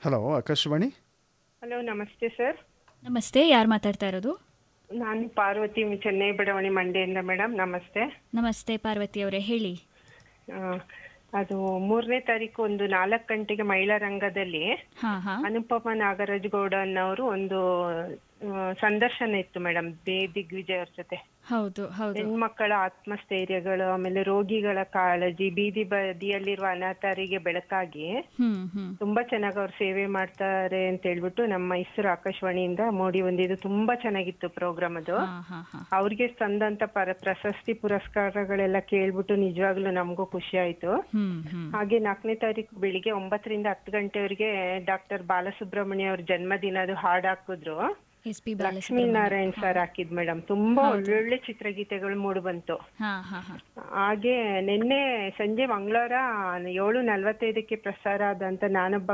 hello Akashvani hello ನಮಸ್ತೆ sir ನಮಸ್ತೆ ಯಾರು ಮಾತಾಡ್ತಾ ಇರೋದು ನಾನು ಪಾರ್ವತಿ ಚೆನ್ನೈ ಬಡಾವಣೆ ಮಂಡ್ಯದಿಂದ ಮೇಡಮ್ ನಮಸ್ತೆ ನಮಸ್ತೆ ಪಾರ್ವತಿ ಅವರೇ ಹೇಳಿ ಆ, ಅದು ಮೂರನೇ ತಾರೀಕು ಒಂದು ನಾಲ್ಕು ಗಂಟೆಗೆ ಮಹಿಳಾ ರಂಗದಲ್ಲಿ ಹಾ ಹಾ ಅನುಪಮ ನಾಗರಾಜ್ ಗೌಡ ಅನ್ನೋರು ಒಂದು ಆ, ಸಂದರ್ಶನ ಇತ್ತು ಮೇಡಮ್ ಬೇ ದಿಗ್ವಿಜಯ್ ಅವ್ರ ಜೊತೆ ಹೌದು ಹೌದು ಹೆಣ್ಮಕ್ಕಳ ಆತ್ಮಸ್ಥೈರ್ಯಗಳು ಆಮೇಲೆ ರೋಗಿಗಳ ಕಾಳಜಿ ಬೀದಿ ಬದಿಯಲ್ಲಿರುವ ಅನಾಥರಿಗೆ ಬೆಳಕಾಗಿ ಹ್ಮ್ ಹ್ಮ್ ತುಂಬಾ ಚೆನ್ನಾಗಿ ಅವ್ರು ಸೇವೆ ಮಾಡ್ತಾರೆ ಅಂತ ಹೇಳ್ಬಿಟ್ಟು ನಮ್ಮ ಮೈಸೂರು ಆಕಾಶವಾಣಿಯಿಂದ ಮೂಡಿ ಬಂದಿದ್ದು ತುಂಬಾ ಚೆನ್ನಾಗಿತ್ತು ಪ್ರೋಗ್ರಾಮ್ ಅದು ಹಾ ಹಾ ಹಾ ಅವ್ರಿಗೆ ಸಂದಂತ ಪರ ಪ್ರಶಸ್ತಿ ಪುರಸ್ಕಾರಗಳೆಲ್ಲ ಕೇಳ್ಬಿಟ್ಟು ನಿಜವಾಗ್ಲೂ ನಮಗೂ ಖುಷಿ ಆಯ್ತು ಹ್ಮ್ ಹ್ಮ್ ಹಾಗೆ ನಾಲ್ಕನೇ ತಾರೀಕು ಬೆಳಿಗ್ಗೆ ಒಂಬತ್ತರಿಂದ ಹತ್ತು ಗಂಟೆವರೆಗೆ ಡಾಕ್ಟರ್ ಬಾಲಸುಬ್ರಹ್ಮಣ್ಯ ಅವ್ರ ಜನ್ಮದಿನದ ಹಾಡ್ ಹಾಕಿದ್ರು S P Lakshmi Narayan sir ಹಾಕಿದ್ ಮೇಡಮ್ ತುಂಬಾ ಒಳ್ಳೊಳ್ಳೆ ಚಿತ್ರಗೀತೆಗಳು ಮೂಡಿ ಬಂತು ಹಾ ಹಾ ಹಾ ಹಾಗೆ ನಿನ್ನೆ ಸಂಜೆ ಮಂಗಳವಾರ ಏಳು ನಲ್ವತ್ತೈದಕ್ಕೆ ಪ್ರಸಾರ ಆದಂತ ನಾನೊಬ್ಬ